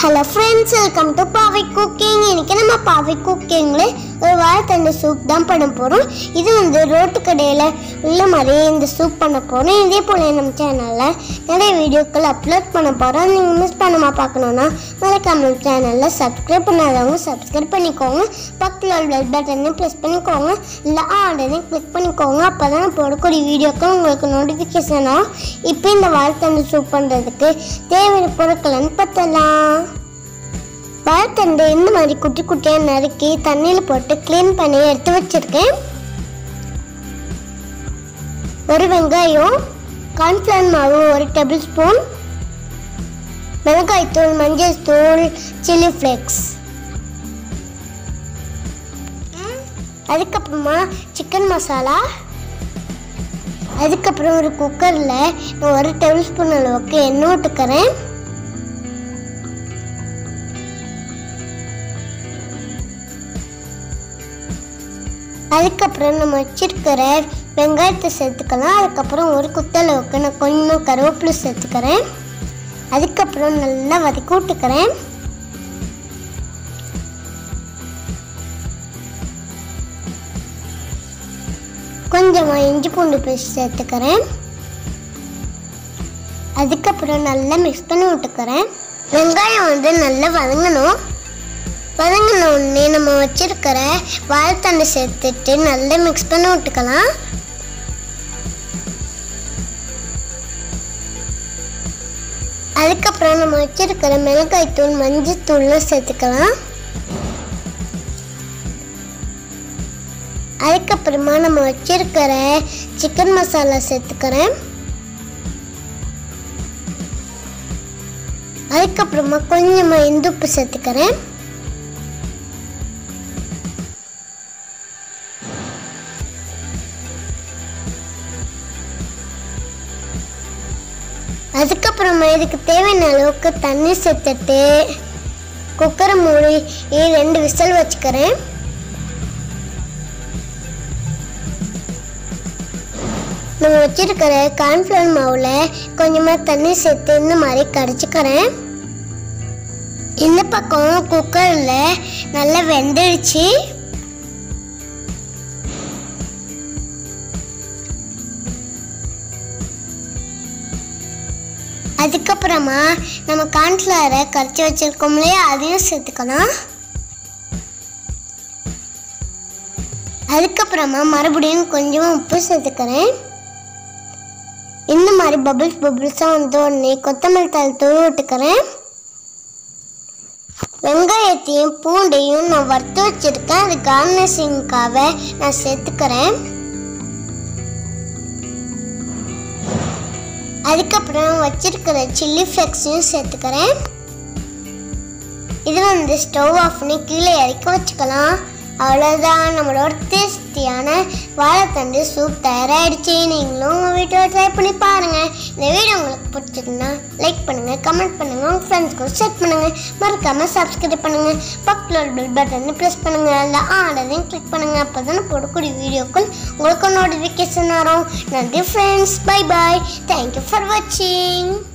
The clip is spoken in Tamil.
hello friends welcome to Paavai cooking இன்னைக்கு நம்ம பாவை குக்கிங்கில் ஒரு வாழைத்தண்டு சூப் தான் பண்ண போகிறோம் இது வந்து ரோட்டு கடையில் உள்ள மாதிரி இந்த சூப் பண்ண போகிறோம் இதே போல் நம்ம சேனலில் நிறைய வீடியோக்கள் அப்லோட் பண்ண போகிறோம் நீங்கள் மிஸ் பண்ணாமல் பார்க்கணுன்னா மறக்காம நம்ம சேனலில் சப்ஸ்கிரைப் பண்ணாதவங்க சப்ஸ்கிரைப் பண்ணிக்கோங்க பக்கத்தில் உள்ள பெல் பட்டனை ப்ரெஸ் பண்ணிக்கோங்க இல்லை ஆர்டனே கிளிக் பண்ணிக்கோங்க அப்போ தான் நான் போடக்கூடிய வீடியோக்கள் உங்களுக்கு நோட்டிஃபிகேஷன் ஆகும் இப்போ இந்த வாழைத்தண்டு சூப் பண்ணுறதுக்கு தேவையான பொருட்கள்னு பார்த்தலாம் வாழைத்தண்டு இந்த மாதிரி குட்டி குட்டியாக நறுக்கி தண்ணியில் போட்டு க்ளீன் பண்ணி எடுத்து வச்சிருக்கேன் ஒரு வெங்காயம் கார்ன்ஃப்ளவர் மாவு ஒரு டேபிள் ஸ்பூன் மிளகாய்த்தூள் மஞ்சள் தூள் சில்லி ஃப்ளேக்ஸ் அதுக்கப்புறமா சிக்கன் மசாலா அதுக்கப்புறம் ஒரு குக்கரில் நான் ஒரு டேபிள் ஸ்பூன் அளவுக்கு எண்ணெய் விட்டுக்கிறேன் அதுக்கப்புறம் நம்ம வச்சிருக்கிற வெங்காயத்தை சேர்த்துக்கலாம் அதுக்கப்புறம் ஒரு குத்தளவுக்கு நான் கொஞ்சம் கருவேப்பிலை சேர்த்துக்கிறேன் அதுக்கப்புறம் நல்லா வதக்கி விட்டுக்கிறேன் கொஞ்சமாக இஞ்சி பூண்டு பேஸ்ட் சேர்த்துக்கிறேன் அதுக்கப்புறம் நல்லா மிக்ஸ் பண்ணி விட்டுக்கிறேன் வெங்காயம் வந்து நல்லா வதங்கணும் வதங்கின உடனே நம்ம வச்சிருக்கிற வாழைத்தண்டை சேர்த்துட்டு நல்லா மிக்ஸ் பண்ணி விட்டுக்கலாம் அதுக்கப்புறம் நம்ம வச்சிருக்கிற மிளகாய் தூள் மஞ்சள் தூள்லாம் சேர்த்துக்கலாம் அதுக்கப்புறமா நம்ம வச்சிருக்கிற சிக்கன் மசாலா சேர்த்துக்கிறேன் அதுக்கப்புறமா கொஞ்சமாக இந்துப்பு சேர்த்துக்கிறேன் அதுக்கப்புறமா இதுக்கு தேவையான அளவுக்கு தண்ணி சேர்த்துட்டு குக்கரை மூடி ரெண்டு விசில் வச்சுக்கிறேன் நம்ம வச்சிருக்கிற கார்ன்ஃப்ளவர் மாவில் கொஞ்சமாக தண்ணி சேர்த்து இந்த மாதிரி கரைச்சிக்கிறேன் இந்த பக்கம் குக்கரில் நல்லா வெந்துடுச்சு அதுக்கப்புறமா நம்ம கார்ன்ஃப்ளவரை கரைச்சி வச்சிருக்கோம் இல்லையா அதையும் சேர்த்துக்கலாம் அதுக்கப்புறமா மறுபடியும் கொஞ்சம் உப்பு சேர்த்துக்கிறேன் இந்த மாதிரி பபிள்ஸ் பபிள்ஸாக வந்த உடனே கொத்தமல்லி தழை தூவி விட்டுக்கிறேன் வெங்காயத்தையும் பூண்டையும் நான் வறுத்து வச்சுருக்கேன் அது கார்னிஷிங்காக நான் சேர்த்துக்கிறேன் அதுக்கப்புறம் வச்சிருக்கிற சில்லி ஃப்ளெக்ஸையும் சேர்த்துக்கிறேன் இது வந்து ஸ்டவ் ஆஃப் பண்ணி கீழே இறக்கி வச்சுக்கலாம் அவ்வளோதான் நம்மளோட டேஸ்டியான வாழைத்தண்டு சூப் தயாராகிடுச்சு நீங்களும் உங்கள் வீட்டில் ட்ரை பண்ணி பாருங்கள் இந்த வீடியோ உங்களுக்கு பிடிச்சிருந்தா லைக் பண்ணுங்கள் கமெண்ட் பண்ணுங்கள் உங்கள் ஃப்ரெண்ட்ஸ்க்கு ஷேர் பண்ணுங்கள் மறக்காமல் சப்ஸ்கிரைப் பண்ணுங்கள் பக்கத்தில் பெல் பட்டனை ப்ரெஸ் பண்ணுங்கள் அதில் ஆர்டரையும் கிளிக் பண்ணுங்கள் அப்போ தான் போடக்கூடிய வீடியோக்கள் உங்களுக்கு நோட்டிஃபிகேஷன் வரும் நன்றி friends bye bye thank you for வாட்சிங்